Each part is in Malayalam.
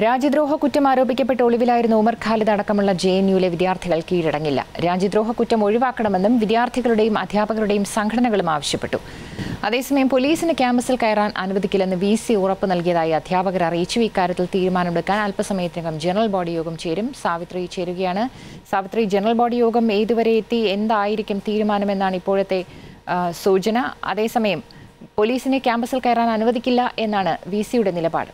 രാജ്യദ്രോഹ കുറ്റം ആരോപിക്കപ്പെട്ട് ഒളിവിലായിരുന്ന ഉമർ ഖാലിദ് അടക്കമുള്ള ജെ എൻ യുവിലെ വിദ്യാർത്ഥികൾ കീഴടങ്ങില്ല രാജ്യദ്രോഹ കുറ്റം ഒഴിവാക്കണമെന്നും വിദ്യാർത്ഥികളുടെയും അധ്യാപകരുടെയും സംഘടനകളും ആവശ്യപ്പെട്ടു അതേസമയം പോലീസിന് ക്യാമ്പസിൽ കയറാൻ അനുവദിക്കില്ലെന്ന് വി സി ഉറപ്പ് നൽകിയതായി അധ്യാപകർ അറിയിച്ചു ഇക്കാര്യത്തിൽ തീരുമാനമെടുക്കാൻ അല്പസമയത്തിനകം ജനറൽ ബോഡി യോഗം ചേരും സാവിത്രി ചേരുകയാണ് സാവിത്രി ജനറൽ ബോഡി യോഗം ഏതുവരെ എത്തി എന്തായിരിക്കും തീരുമാനമെന്നാണ് ഇപ്പോഴത്തെ ആ, സൂചന അതേസമയം പോലീസിനെ ക്യാമ്പസിൽ കയറാൻ അനുവദിക്കില്ല എന്നാണ് വി സിയുടെ നിലപാട്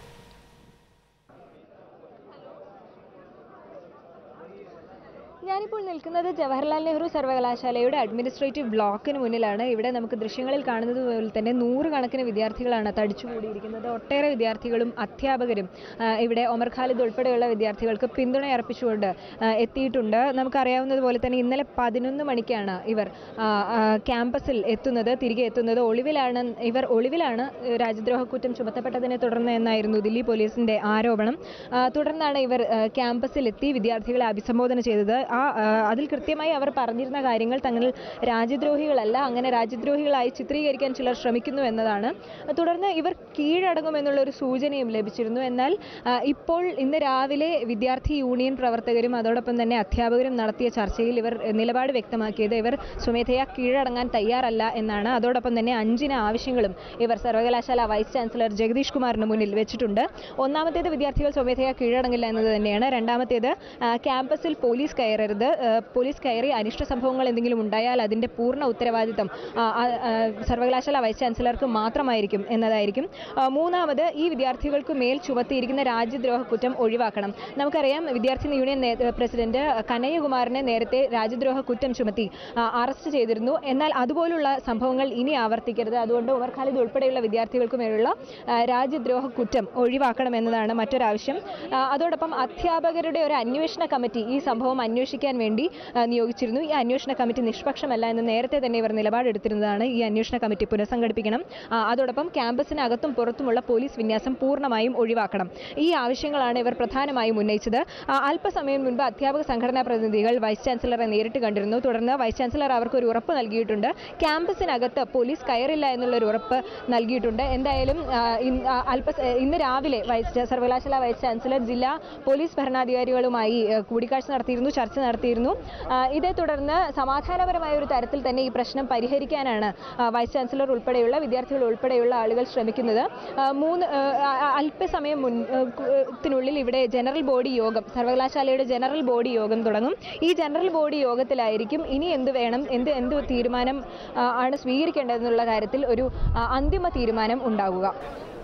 ഞാനിപ്പോൾ നിൽക്കുന്നത് ജവഹർലാൽ നെഹ്റു സർവകലാശാലയുടെ അഡ്മിനിസ്ട്രേറ്റീവ് ബ്ലോക്കിന് മുന്നിലാണ് ഇവിടെ നമുക്ക് ദൃശ്യങ്ങളിൽ കാണുന്നത് പോലെ തന്നെ നൂറുകണക്കിന് വിദ്യാർത്ഥികളാണ് തടിച്ചുകൂടിയിരിക്കുന്നത് ഒട്ടേറെ വിദ്യാർത്ഥികളും അധ്യാപകരും ആ, ഇവിടെ ഒമർ ഖാലിദ് ഉൾപ്പെടെയുള്ള വിദ്യാർത്ഥികൾക്ക് പിന്തുണ അർപ്പിച്ചുകൊണ്ട് ആ, എത്തിയിട്ടുണ്ട് നമുക്കറിയാവുന്നതുപോലെ തന്നെ ഇന്നലെ പതിനൊന്ന് മണിക്കാണ് ഇവർ ആ, ആ, ക്യാമ്പസിൽ എത്തുന്നത് തിരികെ എത്തുന്നത് ഒളിവിലാണ് ഇവർ ഒളിവിലാണ് രാജ്യദ്രോഹ കുറ്റം ചുമത്തപ്പെട്ടതിനെ തുടർന്ന് എന്നായിരുന്നു ദില്ലി പോലീസിന്റെ ആരോപണം ആ, തുടർന്നാണ് ഇവർ ആ, ക്യാമ്പസിലെത്തി വിദ്യാർത്ഥികളെ അഭിസംബോധന ചെയ്തത് ആ ആ, അതിൽ കൃത്യമായി അവർ പറഞ്ഞിരുന്ന കാര്യങ്ങൾ തങ്ങൾ രാജ്യദ്രോഹികളല്ല അങ്ങനെ രാജ്യദ്രോഹികളായി ചിത്രീകരിക്കാൻ ചിലർ ശ്രമിക്കുന്നു എന്നതാണ് തുടർന്ന് ഇവർ കീഴടങ്ങുമെന്നുള്ള ഒരു സൂചനയും ലഭിച്ചിരുന്നു എന്നാൽ ആ, ഇപ്പോൾ ഇന്ന് രാവിലെ വിദ്യാർത്ഥി യൂണിയൻ പ്രവർത്തകരും അതോടൊപ്പം തന്നെ അധ്യാപകരും നടത്തിയ ചർച്ചയിൽ ഇവർ നിലപാട് വ്യക്തമാക്കിയത് ഇവർ സ്വമേധയാ കീഴടങ്ങാൻ തയ്യാറല്ല എന്നാണ് അതോടൊപ്പം തന്നെ അഞ്ചിന് ആവശ്യങ്ങളും ഇവർ സർവകലാശാല വൈസ് ചാൻസലർ ജഗദീഷ് കുമാറിന് മുന്നിൽ വെച്ചിട്ടുണ്ട് ഒന്നാമത്തേത് വിദ്യാർത്ഥികൾ സ്വമേധയാ കീഴടങ്ങില്ല എന്നത് തന്നെയാണ് രണ്ടാമത്തേത് ആ, ക്യാമ്പസിൽ പോലീസ് കയറരുത് ആ, പോലീസ് കയറി അനിഷ്ട സംഭവങ്ങൾ എന്തെങ്കിലും ഉണ്ടായാൽ അതിന്റെ പൂർണ്ണ ഉത്തരവാദിത്തം ആ, ആ, ആ, സർവകലാശാല വൈസ് ചാൻസലർക്ക് മാത്രമായിരിക്കും എന്നതായിരിക്കും ആ, മൂന്നാമത് ഈ വിദ്യാർത്ഥികൾക്ക് മേൽ ചുമത്തിയിരിക്കുന്ന രാജ്യദ്രോഹ കുറ്റം ഒഴിവാക്കണം നമുക്കറിയാം വിദ്യാർത്ഥി യൂണിയൻ നേ- പ്രസിഡന്റ് കനയ്യകുമാറിനെ നേരത്തെ രാജ്യദ്രോഹ കുറ്റം ചുമത്തി ആ, അറസ്റ്റ് ചെയ്തിരുന്നു എന്നാൽ അതുപോലുള്ള സംഭവങ്ങൾ ഇനി ആവർത്തിക്കരുത് അതുകൊണ്ട് ഉമർ ഖാലിദ് ഉൾപ്പെടെയുള്ള വിദ്യാർത്ഥികൾക്ക് മേലുള്ള ആ, രാജ്യദ്രോഹ കുറ്റം ഒഴിവാക്കണം എന്നതാണ് മറ്റൊരാവശ്യം ആ, അതോടൊപ്പം അധ്യാപകരുടെ ഒരു അന്വേഷണ കമ്മിറ്റി ഈ സംഭവം അന്വേഷിക്കാൻ വേണ്ടി ആ, നിയോഗിച്ചിരുന്നു ഈ അന്വേഷണ കമ്മിറ്റി നിഷ്പക്ഷമല്ല എന്ന് നേരത്തെ തന്നെ ഇവർ നിലപാടെടുത്തിരുന്നതാണ് ഈ അന്വേഷണ കമ്മിറ്റി പുനഃസംഘടിപ്പിക്കണം ആ, അതോടൊപ്പം ക്യാമ്പസിനകത്തും പുറത്തുമുള്ള പോലീസ് വിന്യാസം പൂർണ്ണമായും ഒഴിവാക്കണം ഈ ആവശ്യങ്ങളാണ് ഇവർ പ്രധാനമായും ഉന്നയിച്ചത് ആ, അല്പസമയം മുൻപ് അധ്യാപക സംഘടനാ പ്രതിനിധികൾ വൈസ് ചാൻസലറെ നേരിട്ട് കണ്ടിരുന്നു തുടർന്ന് വൈസ് ചാൻസലർ അവർക്ക് ഒരു ഉറപ്പ് നൽകിയിട്ടുണ്ട് ക്യാമ്പസിനകത്ത് പോലീസ് കയറില്ല എന്നുള്ള ഒരു ഉറപ്പ് നൽകിയിട്ടുണ്ട് എന്തായാലും ആ, ഇന്ന് ആ, അല്പ ഇന്ന് രാവിലെ വൈസ് ചാ- സർവകലാശാല വൈസ് ചാൻസലർ ജില്ലാ പോലീസ് ഭരണാധികാരികളുമായി ആ, കൂടിക്കാഴ്ച നടത്തിയിരുന്നു ചർച്ച നടത്തിയിരുന്നു ആ, ഇതേ തുടർന്ന് സമാധാനപരമായ ഒരു തരത്തിൽ തന്നെ ഈ പ്രശ്നം പരിഹരിക്കാനാണ് ആ, വൈസ് ചാൻസലർ ഉൾപ്പെടെയുള്ള വിദ്യാർത്ഥികൾ ഉൾപ്പെടെയുള്ള ആളുകൾ ശ്രമിക്കുന്നത് ആ, മൂന്ന് ആ, ആ, അല്പസമയം മുൻ ആ, കു- ത്തിനുള്ളിൽ ഇവിടെ ജനറൽ ബോഡി യോഗം സർവകലാശാലയുടെ ജനറൽ ബോഡി യോഗം തുടങ്ങും ഈ ജനറൽ ബോഡി യോഗത്തിലായിരിക്കും ഇനി എന്ത് വേണം എന്ത് എന്ത് തീരുമാനം ആ, ആണ് സ്വീകരിക്കേണ്ടതെന്നുള്ള കാര്യത്തിൽ ഒരു ആ, അന്തിമ തീരുമാനം ഉണ്ടാകുക